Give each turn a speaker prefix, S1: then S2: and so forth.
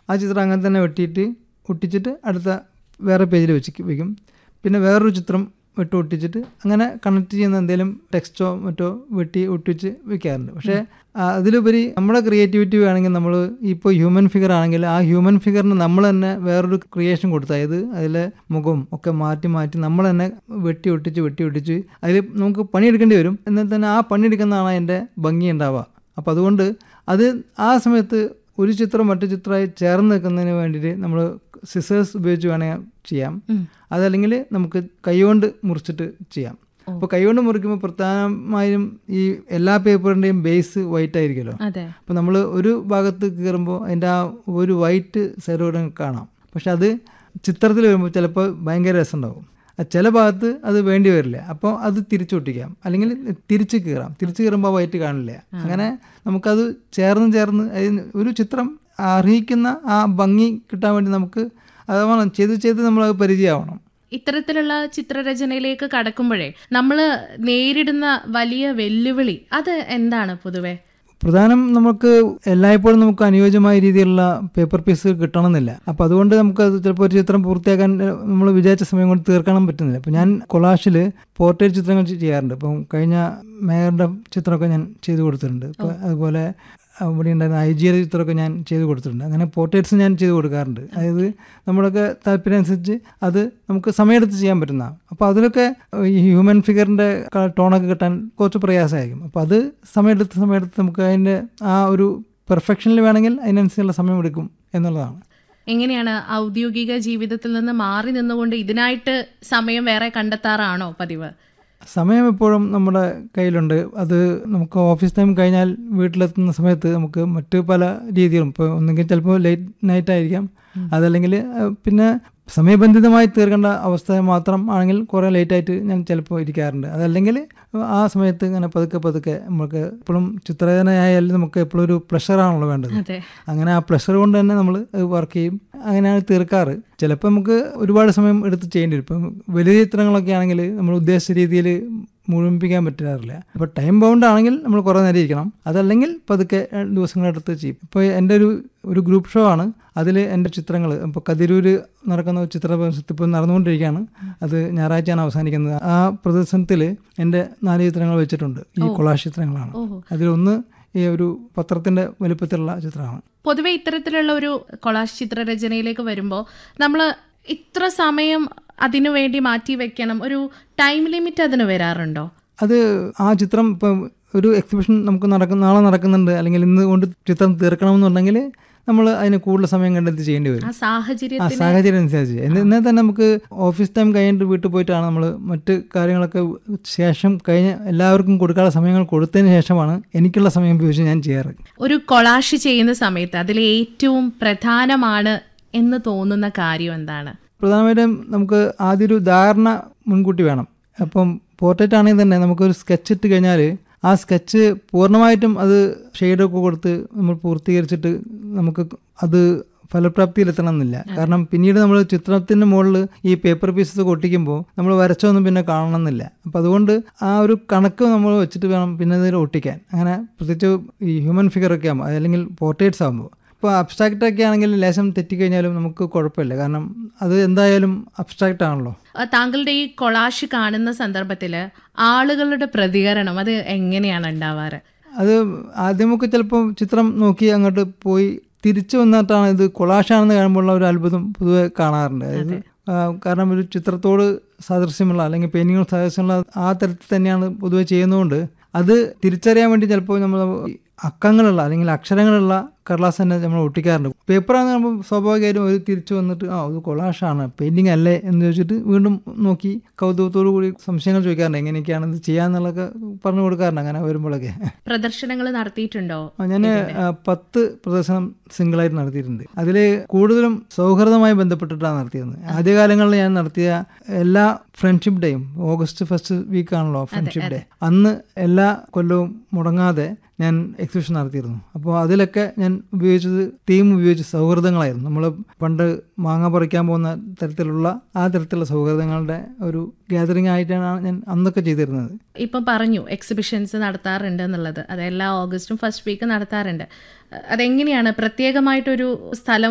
S1: ആ ചിത്രം അങ്ങനെ തന്നെ വെട്ടിയിട്ട് ഒട്ടിച്ചിട്ട് അടുത്ത വേറെ പേജിൽ വെച്ച് വെക്കും പിന്നെ വേറൊരു ചിത്രം വെട്ടി ഒട്ടിച്ചിട്ട് അങ്ങനെ കണക്ട് ചെയ്യുന്ന എന്തെങ്കിലും ടെക്സ്റ്റോ മറ്റോ വെട്ടി ഒട്ടിച്ച് വെക്കാറുണ്ട് പക്ഷേ ആ, അതിലുപരി നമ്മുടെ ക്രിയേറ്റിവിറ്റി വേണമെങ്കിൽ നമ്മൾ ഇപ്പോൾ ഹ്യൂമൻ ഫിഗർ ആണെങ്കിൽ ആ ഹ്യൂമൻ ഫിഗറിന് നമ്മൾ തന്നെ വേറൊരു ക്രിയേഷൻ കൊടുത്ത് അതായത് അതിലെ മുഖം ഒക്കെ മാറ്റി മാറ്റി നമ്മൾ തന്നെ വെട്ടി ഒട്ടിച്ച് വെട്ടി ഒട്ടിച്ച് അതിൽ നമുക്ക് പണിയെടുക്കേണ്ടി വരും എന്നാൽ തന്നെ ആ പണിയെടുക്കുന്നതാണ് അതിൻ്റെ ഭംഗി ഉണ്ടാവുക അപ്പോൾ അതുകൊണ്ട് അത് ആ സമയത്ത് ഒരു ചിത്രം മറ്റു ചിത്രമായി ചേർന്ന് നിൽക്കുന്നതിന് വേണ്ടിയിട്ട് നമ്മൾ സിസേഴ്സ് ഉപയോഗിച്ച് വേണമെങ്കിൽ ചെയ്യാം അതല്ലെങ്കിൽ നമുക്ക് കൈകൊണ്ട് മുറിച്ചിട്ട് ചെയ്യാം അപ്പോൾ കൈകൊണ്ട് മുറിക്കുമ്പോൾ പ്രധാനമായും ഈ എല്ലാ പേപ്പറിൻ്റെയും ബേസ് വൈറ്റ് ആയിരിക്കുമല്ലോ
S2: അതെ
S1: അപ്പോൾ നമ്മൾ ഒരു ഭാഗത്ത് കയറുമ്പോൾ അതിൻ്റെ ആ ഒരു വൈറ്റ് സൈഡോടെ കാണാം പക്ഷെ അത് ചിത്രത്തിൽ വരുമ്പോൾ ചിലപ്പോൾ ഭയങ്കര രസമുണ്ടാവും ആ ചില ഭാഗത്ത് അത് വേണ്ടി വരില്ല അപ്പോൾ അത് തിരിച്ചൊട്ടിക്കാം അല്ലെങ്കിൽ തിരിച്ച് കീറാം തിരിച്ച് കീറുമ്പോൾ വൈറ്റ് കാണില്ല അങ്ങനെ നമുക്കത് ചേർന്ന് ചേർന്ന് അതിന് ഒരു ചിത്രം അർഹിക്കുന്ന ആ ഭംഗി കിട്ടാൻ വേണ്ടി നമുക്ക് അതാവണം ചെയ്ത് ചെയ്ത് നമ്മൾ അത് പരിചയമാവണം
S2: ഇത്തരത്തിലുള്ള ചിത്രരചനയിലേക്ക് കടക്കുമ്പോഴേ നമ്മൾ നേരിടുന്ന വലിയ വെല്ലുവിളി അത് എന്താണ് പൊതുവെ
S1: പ്രധാനം നമുക്ക് എല്ലായ്പ്പോഴും നമുക്ക് അനുയോജ്യമായ രീതിയിലുള്ള പേപ്പർ പീസ് കിട്ടണമെന്നില്ല അപ്പോൾ അതുകൊണ്ട് നമുക്ക് അത് ചിലപ്പോൾ ഒരു ചിത്രം പൂർത്തിയാക്കാൻ നമ്മൾ വിചാരിച്ച സമയം കൊണ്ട് തീർക്കണം പറ്റുന്നില്ല അപ്പോൾ ഞാൻ കൊളാഷിൽ പോർട്രേറ്റ് ചിത്രങ്ങൾ ചെയ്യാറുണ്ട് ഇപ്പം കഴിഞ്ഞ മേയറുടെ ചിത്രമൊക്കെ ഞാൻ ചെയ്തു കൊടുത്തിട്ടുണ്ട് ഇപ്പോൾ അതുപോലെ അവിടെ ഉണ്ടായിരുന്ന ഐ ജിയുടെ ചിത്രമൊക്കെ ഞാൻ ചെയ്ത് കൊടുത്തിട്ടുണ്ട് അങ്ങനെ പോർട്രേറ്റ്സ് ഞാൻ ചെയ്ത് കൊടുക്കാറുണ്ട് അതായത് നമ്മളൊക്കെ താല്പര്യം അനുസരിച്ച് അത് നമുക്ക് സമയമെടുത്ത് ചെയ്യാൻ പറ്റുന്ന അപ്പോൾ അതിലൊക്കെ ഈ ഹ്യൂമൻ ഫിഗറിൻ്റെ ടോണൊക്കെ കിട്ടാൻ കുറച്ച് പ്രയാസമായിരിക്കും അപ്പോൾ അത് സമയമെടുത്ത് സമയമെടുത്ത് നമുക്ക് അതിൻ്റെ ആ ഒരു പെർഫെക്ഷനിൽ വേണമെങ്കിൽ അതിനനുസരിച്ചുള്ള സമയം എടുക്കും എന്നുള്ളതാണ്
S2: എങ്ങനെയാണ് ഔദ്യോഗിക ജീവിതത്തിൽ നിന്ന് മാറി നിന്നുകൊണ്ട് ഇതിനായിട്ട് സമയം വേറെ കണ്ടെത്താറാണോ പതിവ്
S1: സമയം എപ്പോഴും നമ്മുടെ കയ്യിലുണ്ട് അത് നമുക്ക് ഓഫീസ് ടൈം കഴിഞ്ഞാൽ വീട്ടിലെത്തുന്ന സമയത്ത് നമുക്ക് മറ്റ് പല രീതികളും ഇപ്പോൾ ഒന്നെങ്കിൽ ചിലപ്പോൾ ലേറ്റ് നൈറ്റ് ആയിരിക്കാം അതല്ലെങ്കിൽ അഹ്, പിന്നെ സമയബന്ധിതമായി തീർക്കേണ്ട അവസ്ഥ മാത്രം ആണെങ്കിൽ കുറേ ലേറ്റായിട്ട് ഞാൻ ചിലപ്പോൾ ഇരിക്കാറുണ്ട് അതല്ലെങ്കിൽ ആ സമയത്ത് ഇങ്ങനെ പതുക്കെ പതുക്കെ നമുക്ക് എപ്പോഴും ചിത്രരചനയായാലും നമുക്ക് എപ്പോഴും ഒരു പ്ലഷറാണല്ലോ വേണ്ടത്
S2: അതെ
S1: അങ്ങനെ ആ പ്ലഷർ കൊണ്ട് തന്നെ നമ്മൾ വർക്ക് ചെയ്യും അങ്ങനെയാണ് തീർക്കാറ് ചിലപ്പോൾ നമുക്ക് ഒരുപാട് സമയം എടുത്ത് ചെയ്യേണ്ടി വരും ഇപ്പം വലിയ ചിത്രങ്ങളൊക്കെ ആണെങ്കിൽ നമ്മൾ ഉദ്ദേശിച്ച രീതിയിൽ മുഴുമിപ്പിക്കാൻ പറ്റാറില്ല അപ്പോൾ ടൈം ബൗണ്ട് ആണെങ്കിൽ നമ്മൾ കുറേ നേരം ഇരിക്കണം അതല്ലെങ്കിൽ പതുക്കെ രണ്ട് ദിവസങ്ങളെടുത്ത് ചെയ്യും ഇപ്പോൾ എൻ്റെ ഒരു ഒരു ഗ്രൂപ്പ് ഷോ ആണ് അതിൽ എൻ്റെ ചിത്രങ്ങൾ ഇപ്പോൾ കതിരൂര് നടക്കുന്ന ഒരു ചിത്ര പ്രദർശനത്തിൽ ഇപ്പോൾ നടന്നുകൊണ്ടിരിക്കുകയാണ് അത് ഞായറാഴ്ചയാണ് അവസാനിക്കുന്നത് ആ പ്രദർശനത്തിൽ എൻ്റെ നാല് ചിത്രങ്ങൾ വെച്ചിട്ടുണ്ട് ഈ കൊളാഷ് ചിത്രങ്ങളാണ്
S2: ഓഹോ
S1: അതിലൊന്ന് ഈ ഒരു പത്രത്തിൻ്റെ വലുപ്പത്തിലുള്ള ചിത്രമാണ്
S2: പൊതുവെ ഇത്തരത്തിലുള്ള ഒരു കൊളാഷ് ചിത്രരചനയിലേക്ക് വരുമ്പോൾ നമ്മൾ ഇത്ര സമയം അതിനു വേണ്ടി മാറ്റി വെക്കണം ഒരു ടൈം ലിമിറ്റ് അതിന് വരാറുണ്ടോ
S1: അത് ആ ചിത്രം ഇപ്പം ഒരു എക്സിബിഷൻ നമുക്ക് നടക്കുന്ന നാളെ നടക്കുന്നുണ്ട് അല്ലെങ്കിൽ ഇന്ന് കൊണ്ട് ചിത്രം തീർക്കണമെന്നുണ്ടെങ്കിൽ നമ്മൾ അതിന് കൂടുതൽ സമയം കണ്ടെത്തി ചെയ്യേണ്ടി വരും
S2: ആ സാഹചര്യം
S1: ആ സാഹചര്യം അനുസരിച്ച് എന്ന് എന്നാൽ തന്നെ നമുക്ക് ഓഫീസ് ടൈം കഴിഞ്ഞിട്ട് വീട്ടിൽ പോയിട്ടാണ് നമ്മൾ മറ്റ് കാര്യങ്ങളൊക്കെ ശേഷം കഴിഞ്ഞ എല്ലാവർക്കും കൊടുക്കാനുള്ള സമയങ്ങൾ കൊടുത്തതിന് ശേഷമാണ് എനിക്കുള്ള സമയം ഉപയോഗിച്ച് ഞാൻ ചെയ്യാറ്
S2: ഒരു കൊളാഷ് ചെയ്യുന്ന സമയത്ത് അതിൽ ഏറ്റവും പ്രധാനമാണ് എന്ന് തോന്നുന്ന കാര്യം എന്താണ്
S1: പ്രധാനമായിട്ടും നമുക്ക് ആദ്യം ഒരു ധാരണ മുൻകൂട്ടി വേണം അപ്പം പോർട്രേറ്റ് ആണെങ്കിൽ തന്നെ നമുക്കൊരു സ്കെച്ച് ഇട്ട് കഴിഞ്ഞാൽ ആ സ്കെച്ച് പൂർണ്ണമായിട്ടും അത് ഷെയ്ഡൊക്കെ കൊടുത്ത് നമ്മൾ പൂർത്തീകരിച്ചിട്ട് നമുക്ക് അത് ഫലപ്രാപ്തിയിലെത്തണം എന്നില്ല കാരണം പിന്നീട് നമ്മൾ ചിത്രത്തിൻ്റെ മുകളിൽ ഈ പേപ്പർ പീസസ് ഒക്കെ ഒട്ടിക്കുമ്പോൾ നമ്മൾ വരച്ചൊന്നും പിന്നെ കാണണമെന്നില്ല അപ്പം അതുകൊണ്ട് ആ ഒരു കണക്ക് നമ്മൾ വെച്ചിട്ട് വേണം പിന്നെ ഇതിൽ ഒട്ടിക്കാൻ അങ്ങനെ പ്രത്യേകിച്ച് ഈ ഹ്യൂമൻ ഫിഗർ ഒക്കെ ആകുമ്പോൾ അല്ലെങ്കിൽ പോർട്രേറ്റ്സ് ആകുമ്പോൾ ഇപ്പോൾ അബ്സ്ട്രാക്റ്റ് ഒക്കെ ആണെങ്കിൽ ലേശം തെറ്റിക്കഴിഞ്ഞാലും നമുക്ക് കുഴപ്പമില്ല കാരണം അത് എന്തായാലും അബ്സ്ട്രാക്റ്റ് ആണല്ലോ
S2: ആ, താങ്കളുടെ ഈ കൊളാഷ് കാണുന്ന സന്ദർഭത്തിൽ ആളുകളുടെ പ്രതികരണം അത് എങ്ങനെയാണ് ഉണ്ടാവാറ്
S1: അത് ആദ്യമൊക്കെ ചിലപ്പോൾ ചിത്രം നോക്കി അങ്ങോട്ട് പോയി തിരിച്ചു വന്നിട്ടാണ് ഇത് കൊളാഷാണെന്ന് കാണുമ്പോഴുള്ള ഒരു അത്ഭുതം പൊതുവെ കാണാറുണ്ട് അതായത് ആ, കാരണം ഒരു ചിത്രത്തോട് സാദൃശ്യമുള്ള അല്ലെങ്കിൽ പെയിൻറ്റിങ്ങോട് സാദൃശ്യമുള്ള ആ തരത്തിൽ തന്നെയാണ് പൊതുവെ ചെയ്യുന്നതുകൊണ്ട് അത് തിരിച്ചറിയാൻ വേണ്ടി ചിലപ്പോൾ നമ്മൾ ഈ അക്കങ്ങളുള്ള അല്ലെങ്കിൽ അക്ഷരങ്ങളുള്ള കടലാസ് തന്നെ നമ്മൾ ഒട്ടിക്കാറുണ്ട് പേപ്പറാന്ന് പറയുമ്പോൾ സ്വാഭാവികമായിട്ടും ഒരു തിരിച്ചു വന്നിട്ട് ആ ഇത് കൊളാഷാണ് പെയിൻറ്റിങ് അല്ലേ എന്ന് ചോദിച്ചിട്ട് വീണ്ടും നോക്കി കൗതുകത്തോടു കൂടി സംശയങ്ങൾ ചോദിക്കാറുണ്ട് എങ്ങനെയൊക്കെയാണ് ഇത് ചെയ്യാന്നുള്ളതൊക്കെ പറഞ്ഞു കൊടുക്കാറുണ്ട് അങ്ങനെ വരുമ്പോഴൊക്കെ
S2: പ്രദർശനങ്ങൾ നടത്തിയിട്ടുണ്ടോ
S1: ഞാൻ പത്ത് പ്രദർശനം സിംഗിളായിട്ട് നടത്തിയിട്ടുണ്ട് അതിൽ കൂടുതലും സൗഹൃദമായി ബന്ധപ്പെട്ടിട്ടാണ് നടത്തിയത് ആദ്യകാലങ്ങളിൽ ഞാൻ നടത്തിയ എല്ലാ ഫ്രണ്ട്ഷിപ്പ് ഡേയും ഓഗസ്റ്റ് ഫസ്റ്റ് വീക്ക് ആണല്ലോ ഫ്രണ്ട്ഷിപ്പ് ഡേ അന്ന് എല്ലാ കൊല്ലവും മുടങ്ങാതെ ഞാൻ എക്സിബിഷൻ നടത്തിയിരുന്നു അപ്പോൾ അതിലൊക്കെ ഞാൻ ഉപയോഗിച്ചത് തീം ഉപയോഗിച്ച് സൗഹൃദങ്ങളായിരുന്നു നമ്മൾ പണ്ട് മാങ്ങ പറിക്കാൻ പോകുന്ന തരത്തിലുള്ള ആ തരത്തിലുള്ള സൗഹൃദങ്ങളുടെ ഒരു ഗ്യാതറിംഗ് ആയിട്ടാണ് ഞാൻ അന്നൊക്കെ ചെയ്തിരുന്നത്
S2: ഇപ്പം പറഞ്ഞു എക്സിബിഷൻസ് നടത്താറുണ്ട് എന്നുള്ളത് അത് എല്ലാ ഓഗസ്റ്റും ഫസ്റ്റ് വീക്ക് നടത്താറുണ്ട് അതെങ്ങനെയാണ് പ്രത്യേകമായിട്ടൊരു സ്ഥലം